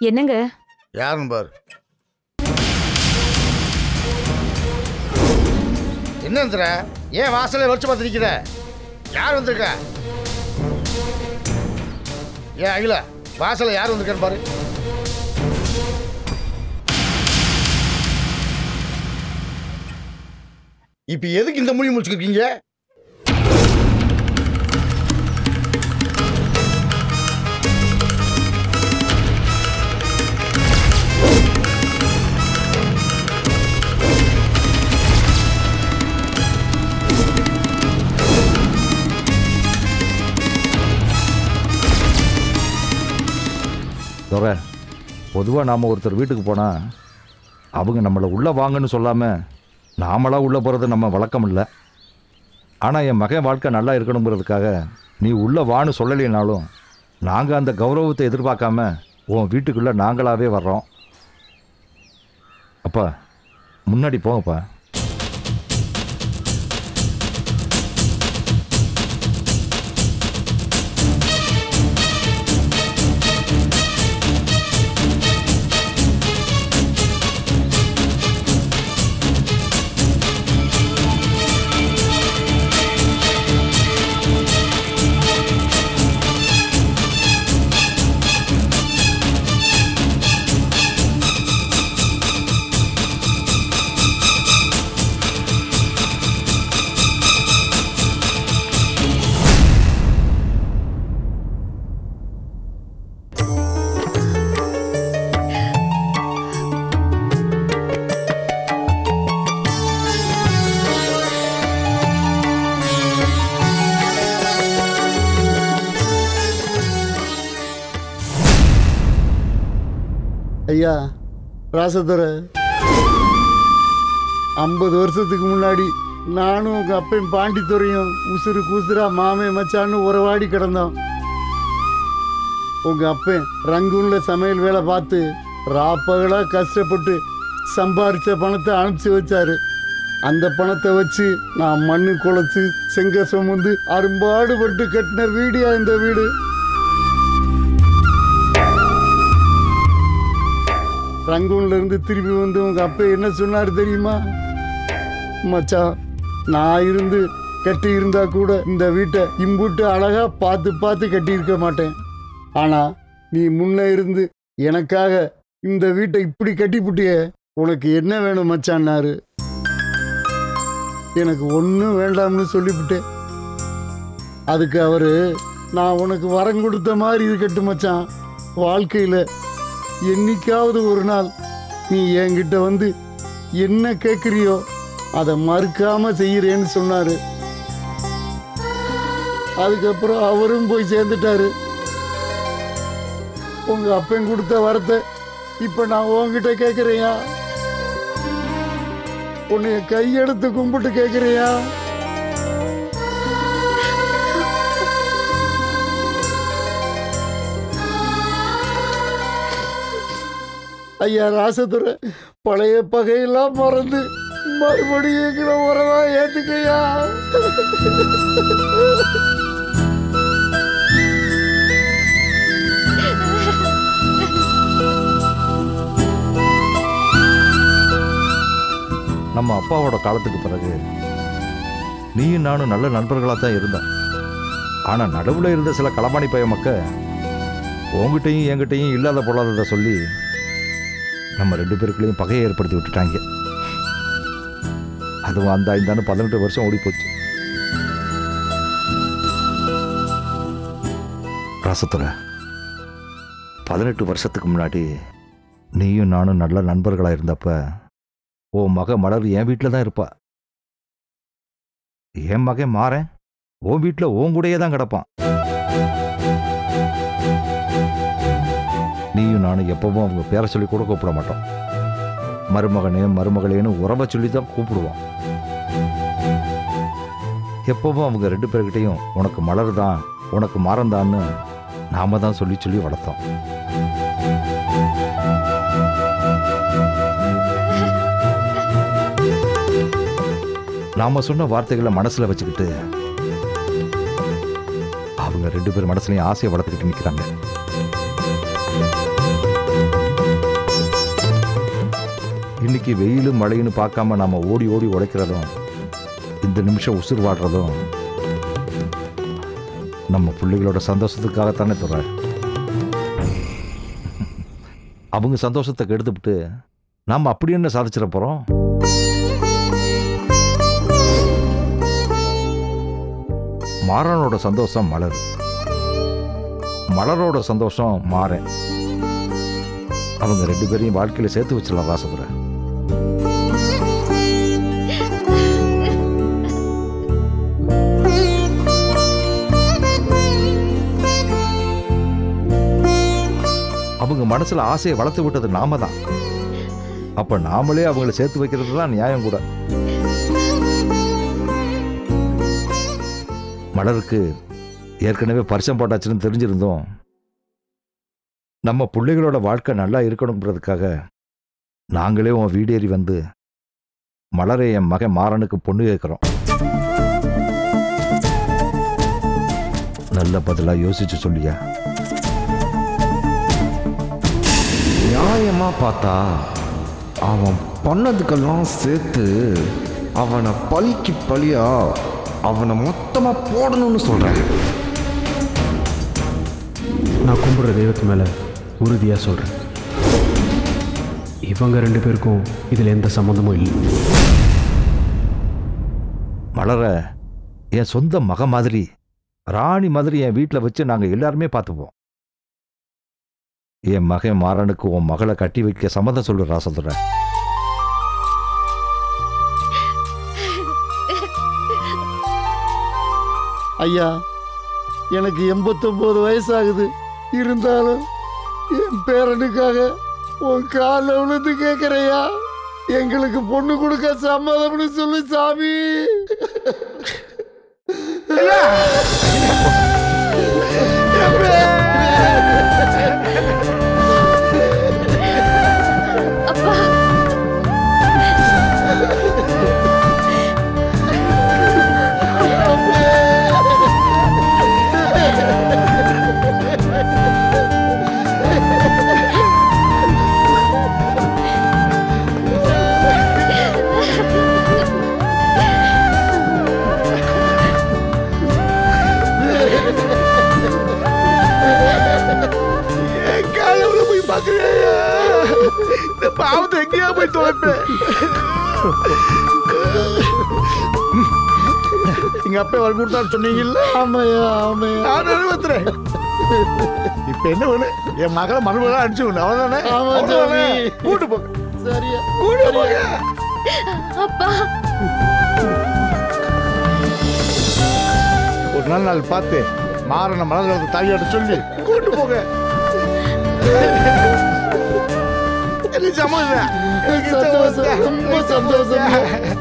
என்னங்க யாருன்னு பாரு என்ன வந்துற ஏன் வாசல்ல வச்சு பார்த்து நிக்கிற யார் வந்திருக்கா ஏன் அகில வாசல்ல யார் வந்திருக்கான்னு பாரு இப்ப எதுக்கு இந்த மொழி முடிச்சுக்கிட்டீங்க துறை பொதுவாக நாம் ஒருத்தர் வீட்டுக்கு போனால் அவங்க நம்மளை உள்ளே வாங்கன்னு சொல்லாமல் நாமளாக உள்ளே போகிறது நம்ம வழக்கம் இல்லை ஆனால் என் மகன் வாழ்க்கை நல்லா இருக்கணுங்கிறதுக்காக நீ உள்ளே வான்னு சொல்லலைனாலும் நாங்கள் அந்த கௌரவத்தை எதிர்பார்க்காம உன் வீட்டுக்குள்ளே நாங்களாகவே வர்றோம் அப்பா முன்னாடி போங்கப்பா ஐயா ராசதுரை ஐம்பது வருஷத்துக்கு முன்னாடி நானும் உங்கள் அப்பையும் பாண்டித்துறையும் உசுறு கூசுரா மாமே மச்சான்னு உறவாடி கிடந்தோம் உங்கள் அப்பன் ரங்கூன்ல சமையல் வேலை பார்த்து ராப்பகலாக கஷ்டப்பட்டு சம்பாரிச்ச பணத்தை அனுப்பிச்சு வச்சாரு அந்த பணத்தை வச்சு நான் மண்ணு குலைச்சு செங்க சுமந்து அரும்பாடுபட்டு கட்டின வீடியா இந்த வீடு ரங்கூன்ல இருந்து திரும்பி வந்து உங்க அப்பா என்ன சொன்னாரு தெரியுமா மச்சான் நான் இருந்து கட்டி இருந்தா கூட இந்த வீட்டை இம்புட்டு அழகா பார்த்து பார்த்து கட்டி இருக்க மாட்டேன் ஆனா நீ முன்ன இருந்து எனக்காக இந்த வீட்டை இப்படி கட்டிப்புட்டிய உனக்கு என்ன வேணும் மச்சான்னாரு எனக்கு ஒன்றும் வேண்டாம்னு சொல்லிவிட்டேன் அதுக்கு அவரு நான் உனக்கு வரம் கொடுத்த மாதிரி இருக்கட்டும் மச்சான் வாழ்க்கையில என்னைக்காவது ஒரு நாள் நீ என்கிட்ட வந்து என்ன கேட்குறியோ அதை மறுக்காம செய்யறேன்னு சொன்னாரு அதுக்கப்புறம் அவரும் போய் சேர்ந்துட்டாரு உங்க அப்பன் கொடுத்த வரத்தை இப்ப நான் உன்கிட்ட கேட்குறேயா உன்னைய கையெடுத்து கும்பிட்டு கேட்குறியா ஐயா ராசதுரை பழைய பகையெல்லாம் மறந்து மறுபடியும் எங்களை உறவா ஏத்துக்கையா நம்ம அப்பாவோட காலத்துக்கு பிறகு நீயும் நானும் நல்ல நண்பர்களாக தான் இருந்தோம் ஆனால் நடுவில் இருந்த சில களவாணி பய மக்க உங்ககிட்டையும் என்கிட்டையும் இல்லாத பொல்லாததை சொல்லி நம்ம ரெண்டு பேருக்குள்ளேயும் பகையை ஏற்படுத்தி விட்டுட்டாங்க அதுவும் அந்த ஐந்தாண்டு பதினெட்டு வருஷம் ஓடி போச்சு ராசத்துறை பதினெட்டு வருஷத்துக்கு முன்னாடி நீயும் நானும் நல்ல நண்பர்களாக இருந்தப்ப உன் மக மலர் என் வீட்டில் தான் இருப்பா என் மகன் மாறேன் உன் வீட்டில் உன் கூடயே தான் கிடப்பான் நீயும் நானும் எப்பவும் அவங்க பேரை சொல்லி கூட கூப்பிட மாட்டோம் மருமகனே மருமகளேன்னு உறவை சொல்லி தான் கூப்பிடுவோம் எப்பவும் அவங்க ரெண்டு பேர்கிட்டையும் உனக்கு மலர் தான் உனக்கு மரம்தான்னு நாம தான் சொல்லி சொல்லி வளர்த்தோம் நாம சொன்ன வார்த்தைகளை மனசுல வச்சுக்கிட்டு அவங்க ரெண்டு பேர் மனசுலயும் ஆசையை வளர்த்துக்கிட்டு நிக்கிறாங்க இன்னைக்கு வெயிலும் மழைன்னு பார்க்காம நாம ஓடி ஓடி உழைக்கிறதும் இந்த நிமிஷம் உசுர் வாடுறதும் நம்ம பிள்ளைகளோட சந்தோஷத்துக்காகத்தானே துற அவங்க சந்தோஷத்தை கெடுத்துவிட்டு நாம் அப்படி என்ன சாதிச்சிட போறோம் மாறனோட சந்தோஷம் மலர் மலரோட சந்தோஷம் மாறன் அவங்க ரெண்டு பேரையும் வாழ்க்கையில சேர்த்து வச்சிடலாம் ராசதுரை அவங்க மனசுல ஆசையை வளர்த்து விட்டது நாம தான் அப்ப நாமளே அவங்கள சேர்த்து வைக்கிறது தான் நியாயம் கூட மலருக்கு ஏற்கனவே பரிசம் போட்டாச்சுன்னு தெரிஞ்சிருந்தோம் நம்ம பிள்ளைகளோட வாழ்க்கை நல்லா இருக்கணுங்கிறதுக்காக நாங்களே உன் வீடேறி வந்து மலரை என் மகன் மாறனுக்கு பொண்ணு கேட்குறோம் நல்ல பதிலா யோசிச்சு சொல்லியா நியாயமா பார்த்தா அவன் பண்ணதுக்கெல்லாம் சேர்த்து அவனை பழிக்கு பழியா அவனை மொத்தமா போடணும்னு சொல்றேன் நான் கும்பிட்ற தெய்வத்து மேலே உறுதியாக சொல்கிறேன் இவங்க ரெண்டு பேருக்கும் இதில் எந்த சம்மந்தமும் இல்லை மலர என் சொந்த மக மாதிரி ராணி மாதிரி என் வீட்டில் வச்சு நாங்கள் எல்லாருமே பார்த்துப்போம் என் மகன் மாறனுக்கு உன் மகளை கட்டி வைக்க சம்மதம் சொல்லு ராசதுரை ஐயா எனக்கு எண்பத்தொம்போது வயசாகுது இருந்தாலும் என் பேரனுக்காக உன் காலில் விழுந்து கேட்குறையா எங்களுக்கு பொண்ணு கொடுக்க சம்மதம்னு சொல்லு சாமி காலையில் போய் பார்க்குறியா இந்த பாவத்தை எங்கேயா போய் தொலைப்பேன் எங்க அப்பா வற்புறுத்தான்னு சொன்னீங்கல்ல ஆமையா ஆமையா நான் நிறைவேத்துறேன் இப்ப என்ன வேணு என் மகளை மருமகளை அடிச்சு விடணும் அவதானே ஆமா, அவ்வளவுதானே? சாமி. கூட்டு போங்க சரியா கூட்டு போங்க அப்பா ஒரு நல்ல நாள் பார்த்து மாறன மலர்களை தாயாட்ட சொல்லி கூட்டு போங்க நிஜமா இல்ல? சந்தோஷம் ரொம்ப சந்தோஷம்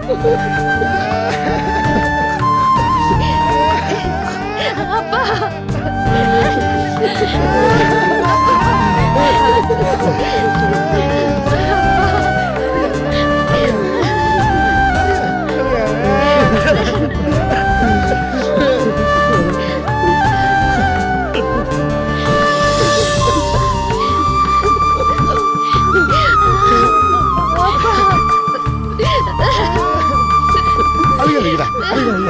அழுகாதீங்கடா, அழுகாதீங்க.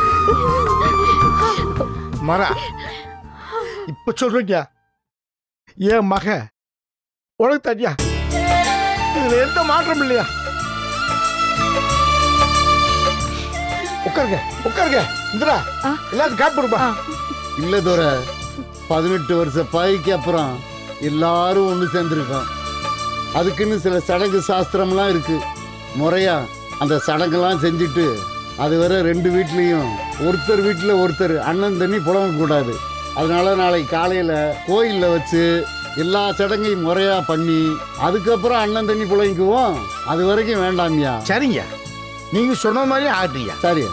மரா இப்ப சொல்றீங்க என் மக உனக்கு தனியா இதுல எந்த மாற்றம் இல்லையா உட்காருங்க உட்காருங்க இந்திரா எல்லாரும் காட்டு கொடுப்பா இல்ல தோர பதினெட்டு வருஷ பகைக்கு அப்புறம் எல்லாரும் ஒன்று சேர்ந்துருக்கோம் அதுக்குன்னு சில சடங்கு சாஸ்திரம்லாம் இருக்கு முறையா அந்த சடங்கெல்லாம் செஞ்சுட்டு அது வரை ரெண்டு வீட்லேயும் ஒருத்தர் வீட்டில் ஒருத்தர் அண்ணன் தண்ணி புழங்கக்கூடாது அதனால நாளைக்கு காலையில் கோயிலில் வச்சு எல்லா சடங்கையும் முறையாக பண்ணி அதுக்கப்புறம் அண்ணன் தண்ணி புழங்கிக்குவோம் அது வரைக்கும் வேண்டாம்யா சரிங்க நீங்க சொன்ன மாதிரி ஆட்டுங்க சரியா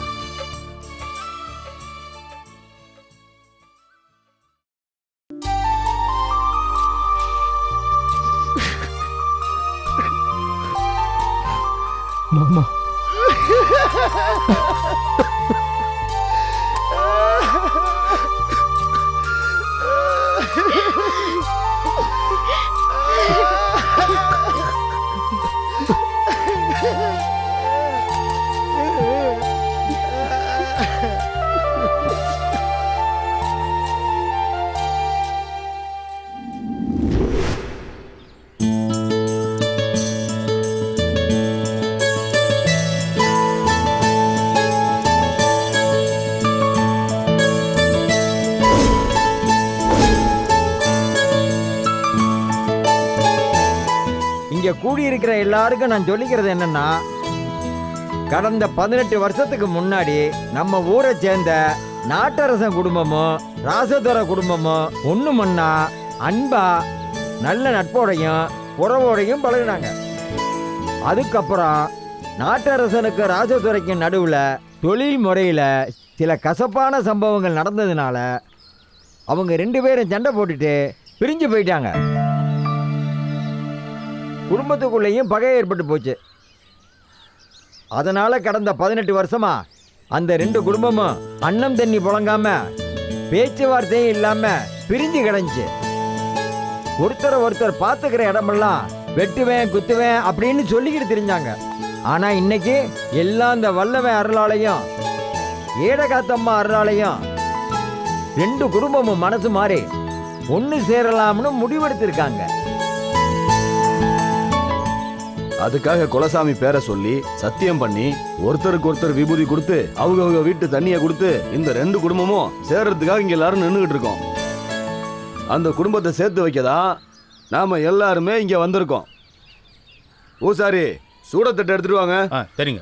மாமா கூடியிருக்கிற எல்லாருக்கும் நான் சொல்லிக்கிறது என்னன்னா கடந்த பதினெட்டு வருஷத்துக்கு முன்னாடி நம்ம ஊரை சேர்ந்த நாட்டரசன் குடும்பமும் ராசதுரை குடும்பமும் ஒன்று மண்ணா அன்பா நல்ல நட்போடையும் உறவோடையும் பழகுனாங்க அதுக்கப்புறம் நாட்டரசனுக்கு ராஜதுரைக்கும் நடுவில் தொழில் முறையில் சில கசப்பான சம்பவங்கள் நடந்ததுனால அவங்க ரெண்டு பேரும் சண்டை போட்டுட்டு பிரிஞ்சு போயிட்டாங்க குடும்பத்துக்குள்ளேயும் பகை ஏற்பட்டு போச்சு அதனால கடந்த பதினெட்டு வருஷமா அந்த ரெண்டு குடும்பமும் அன்னம் தண்ணி புழங்காம பேச்சுவார்த்தையும் இல்லாம பிரிஞ்சு கிடந்துச்சு ஒருத்தரை ஒருத்தர் பார்த்துக்கிற இடமெல்லாம் வெட்டுவேன் குத்துவேன் அப்படின்னு சொல்லிக்கிட்டு தெரிஞ்சாங்க ஆனா இன்னைக்கு எல்லாம் இந்த வல்லவன் அருளாலையும் ஏடகாத்தம்மா அருளாலையும் ரெண்டு குடும்பமும் மனசு மாறி ஒன்று சேரலாம்னு முடிவெடுத்திருக்காங்க அதுக்காக குலசாமி பேரை சொல்லி சத்தியம் பண்ணி ஒருத்தருக்கு ஒருத்தர் விபூதி கொடுத்து அவங்க அவங்க வீட்டு தண்ணியை கொடுத்து இந்த ரெண்டு குடும்பமும் சேர்றதுக்காக இங்க எல்லாரும் நின்றுகிட்டு இருக்கோம் அந்த குடும்பத்தை சேர்த்து வைக்கதான் நாம எல்லாருமே இங்க வந்திருக்கோம் பூசாரி சூடத்தட்டை எடுத்துட்டு வாங்க சரிங்க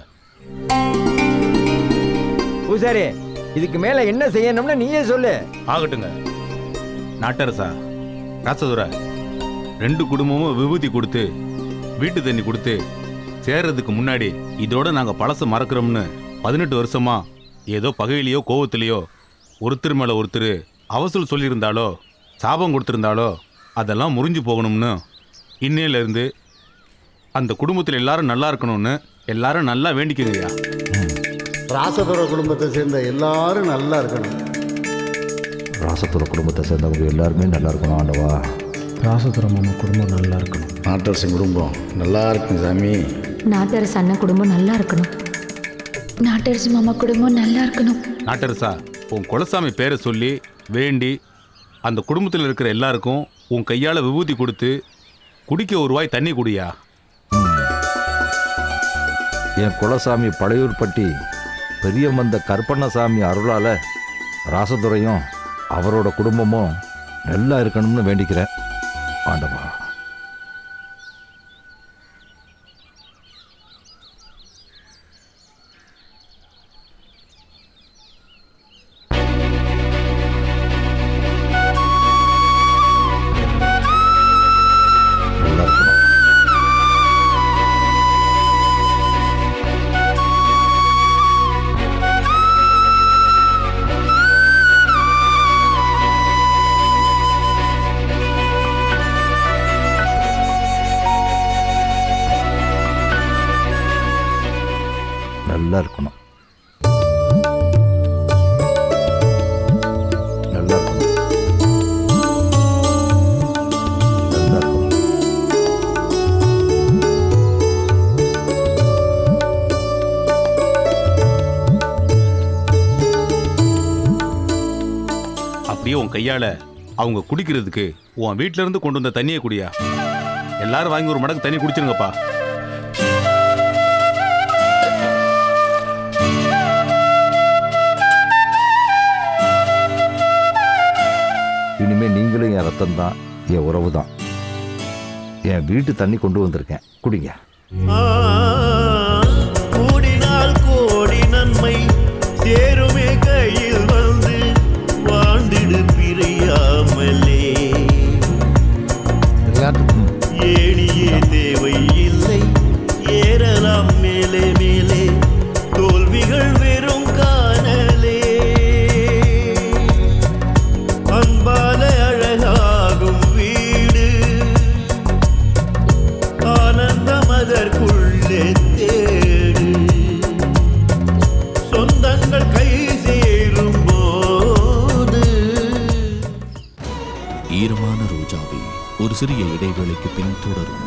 பூசாரி இதுக்கு மேல என்ன செய்யணும்னு நீயே சொல்லு ஆகட்டுங்க நாட்டரசா ராசதுரை ரெண்டு குடும்பமும் விபூதி கொடுத்து வீட்டு தண்ணி கொடுத்து சேர்றதுக்கு முன்னாடி இதோட நாங்க பழச மறக்கிறோம்னு பதினெட்டு வருஷமா ஏதோ பகையிலையோ கோவத்திலேயோ ஒருத்தர் மேல ஒருத்தர் அவசூல் சொல்லியிருந்தாலோ சாபம் கொடுத்திருந்தாலோ அதெல்லாம் முறிஞ்சு போகணும்னு இன்னையில இருந்து அந்த குடும்பத்தில் எல்லாரும் நல்லா இருக்கணும்னு எல்லாரும் நல்லா வேண்டிக்கங்கய்யா ராசதுர குடும்பத்தை சேர்ந்த எல்லாரும் நல்லா இருக்கணும் ராசத்துறை குடும்பத்தை சேர்ந்தவங்க எல்லாருமே நல்லா இருக்கணும் ஆண்டவா ராசதுரம் மாமா குடும்பம் நல்லா இருக்கணும் நாட்டரசன் குடும்பம் நல்லா இருக்கும் சாமி நாட்டரசு அண்ணன் குடும்பம் நல்லா இருக்கணும் நாட்டரசு மாமா குடும்பம் நல்லா இருக்கணும் நாட்டரசா உன் குலசாமி பேரை சொல்லி வேண்டி அந்த குடும்பத்தில் இருக்கிற எல்லாருக்கும் உன் கையால் விபூதி கொடுத்து குடிக்க ஒரு வாய் தண்ணி குடியா என் குலசாமி பழையூர்பட்டி பெரியமந்த கற்பண்ணசாமி அருளால ராசதுரையும் அவரோட குடும்பமும் நல்லா இருக்கணும்னு வேண்டிக்கிறேன் ஆண்டவா நல்லா இருக்கணும் நல்லா இருக்கணும் நல்லா இருக்கணும் நல்லா இருக்கணும் அப்படியே உன் கையால அவங்க குடிக்கிறதுக்கு உன் வீட்ல இருந்து கொண்டு வந்த தண்ணியை குடியா எல்லாரும் வாங்கி ஒரு மடக்கு தண்ணி குடிச்சிருங்கப்பா இனிமே நீங்களும் என் ரத்தம் தான் என் உறவு தான் என் வீட்டு தண்ணி கொண்டு வந்திருக்கேன் குடிங்க கூடினால் கோடி நன்மை சேருமே கையில் வந்து வாழ்ந்திடு பிரியாமலே எல்லாத்துக்கும் ஏணியே தேவை இல்லை ஏறலாம் மேலே மேலே தோல்விகள் வெறும் காணலே அன்பால அழகாகும் வீடு ஆனந்தம் அதற்குள்ளே தேடு சொந்தங்கள் கை சேரும் போது ஈரமான ரோஜாவே ஒரு சிறிய இடைவேளைக்கு பின் தொடரும்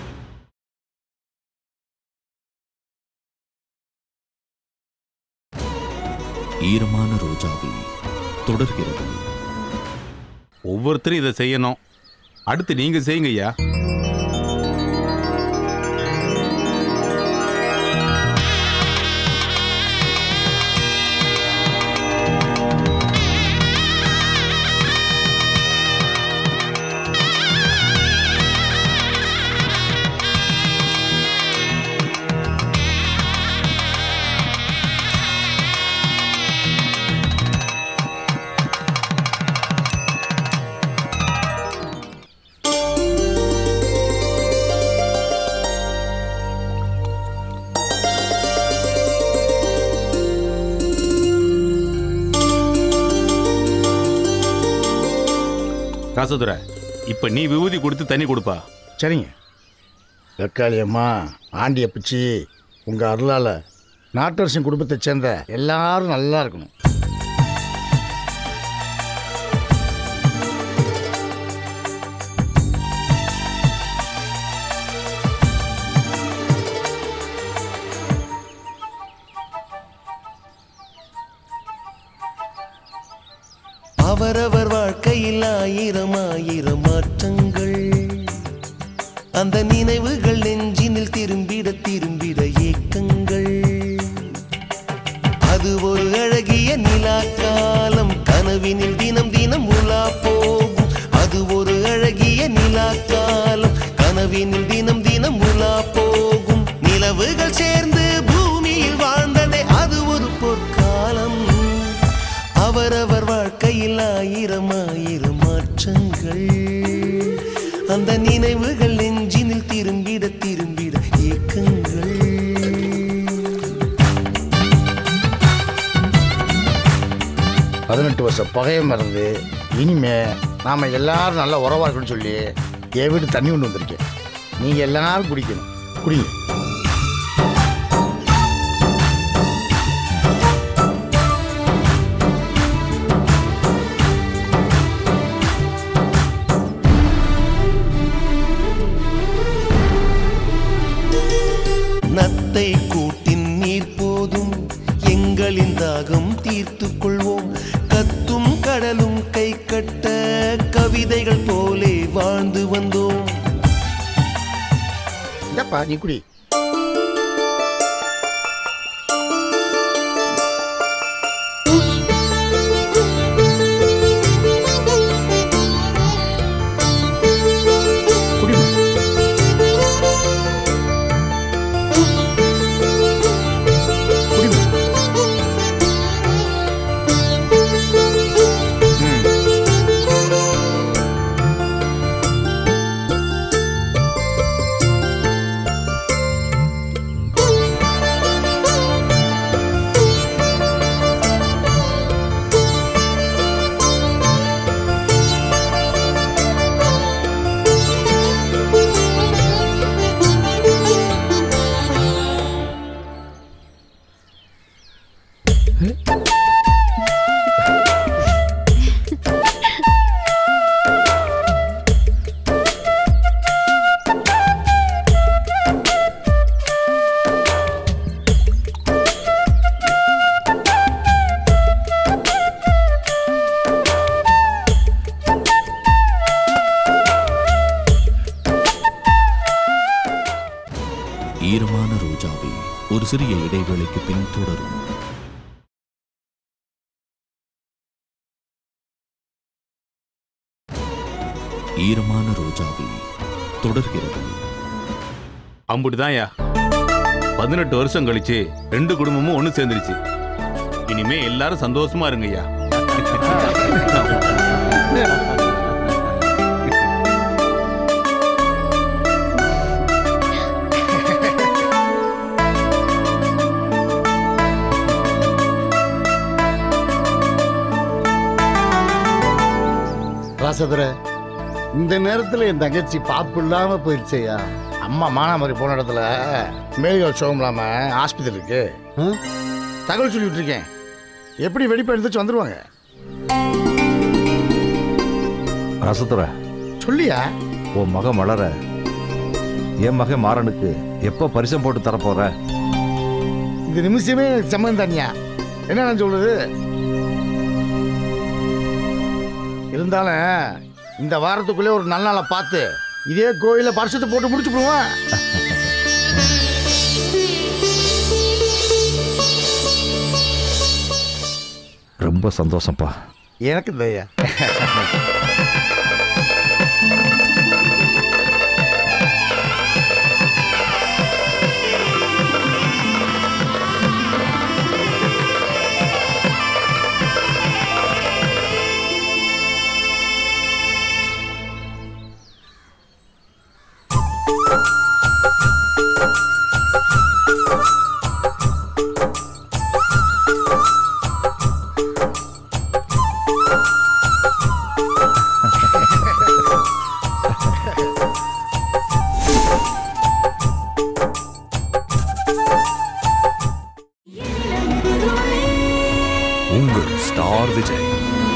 ஈரமான ரோஜாவே தொடர்கிறது ஒவ்வொருத்தரும் இதை செய்யணும் அடுத்து நீங்க செய்யுங்க ஐயா ராசதுரை இப்ப நீ விபூதி கொடுத்து தண்ணி கொடுப்பா சரிங்க வெக்காளி அம்மா ஆண்டிய பிச்சி உங்கள் அருளால் நாட்டரசன் குடும்பத்தை சேர்ந்த எல்லாரும் நல்லா இருக்கணும் அவரவர் வாழ்க்கையில் ஆயிரம் ஆயிரம் மாற்றங்கள் அந்த நினைவுகள் நெஞ்சினில் திரும்பிட திரும்பிட ஏக்கங்கள் அது ஒரு அழகிய நிலா காலம் கனவினில் தினம் தினம் உலா போகும் அது ஒரு அழகிய நிலா காலம் கனவினில் தினம் தினம் உலா போகும் நிலவுகள் சேர்ந்து பூமியில் வாழ்ந்ததே அது ஒரு பொற்காலம் அவரவர் வாழ்க்கையில் ஆயிரம் ஆயிரம் மாற்றங்கள் அந்த நினைவுகள் நெஞ்சினில் திரும்பிட திரும்பிட ஏக்கங்கள் பதினெட்டு வருஷம் பகையை மறந்து இனிமே நாம் எல்லாரும் நல்லா உறவா இருக்கணும்னு சொல்லி என் வீட்டு தண்ணி கொண்டு வந்திருக்கேன் நீங்கள் எல்லாரும் குடிக்கணும் குடிங்க நத்தை கூட்டின் நீர் போதும் எங்களின் தாகம் தீர்த்து கொள்வோம் கத்தும் கடலும் கை கட்ட கவிதைகள் போலே வாழ்ந்து வந்தோம் இந்தப்பா நீ குடி ஈரமான ரோஜாவே ஒரு சிறிய இடைவேளைக்கு பின் தொடரும் ஈரமான ரோஜாவே தொடர்கிறது அம்புட்டுதான்யா பதினெட்டு வருஷம் கழிச்சு ரெண்டு குடும்பமும் ஒன்று சேர்ந்துருச்சு இனிமே எல்லாரும் சந்தோஷமா இருங்கய்யா ராசதுரை இந்த நேரத்தில் என் தங்கச்சி பாப்பு இல்லாம போயிடுச்சேயா அம்மா மானாமரி போன இடத்துல மேல்கள் சுகம் இல்லாமல் ஆஸ்பத்திரி இருக்கு தகவல் சொல்லி விட்டுருக்கேன் எப்படி வெடிப்பு எழுந்துச்சு வந்துருவாங்க ரசத்துறை சொல்லியா உன் மகன் வளர என் மகன் மாறனுக்கு எப்போ பரிசம் போட்டு தரப்போற இந்த நிமிஷமே எனக்கு சம்மந்தம் தனியா என்ன நான் சொல்றது இருந்தாலும் இந்த வாரத்துக்குள்ளே ஒரு நல்ல நாளை பார்த்து இதே கோயிலில் பரிசத்தை போட்டு முடிச்சுடுவோம் ரொம்ப சந்தோஷம்ப்பா எனக்கு தயா உங்கள் ஸ்டார் விஜய்